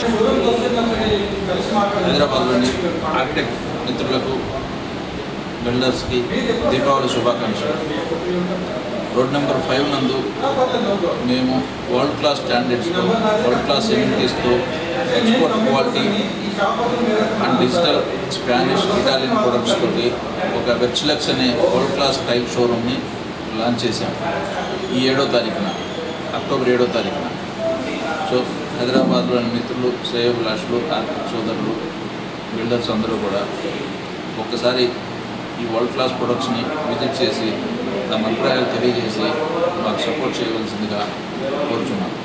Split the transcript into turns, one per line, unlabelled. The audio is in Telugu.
హైదరాబాద్లోని ఆర్కిటెక్ట్ మిత్రులకు బిల్డర్స్కి దీపావళి శుభాకాంక్షలు రోడ్ నెంబర్ ఫైవ్ నందు మేము వరల్డ్ క్లాస్ స్టాండర్డ్స్తో వరల్డ్ క్లాస్ ఎమ్యూనిటీస్తో export quality and digital Spanish Italian products తోటి ఒక వెచ్లెక్స్ అనే వరల్డ్ క్లాస్ టైప్ షోరూమ్ని లాంచ్ చేశాం ఈ ఏడో తారీఖున అక్టోబర్ ఏడో తారీఖున సో హైదరాబాద్లోని మిత్రులు శ్రేయోభిలాషులు ఆర్థిక సోదరులు బిల్డర్స్ అందరూ కూడా ఒక్కసారి ఈ వరల్డ్ క్లాస్ ప్రొడక్ట్స్ని విజిట్ చేసి తమ అభిప్రాయాలు తెలియజేసి మాకు సపోర్ట్ చేయవలసిందిగా కోరుచున్నాం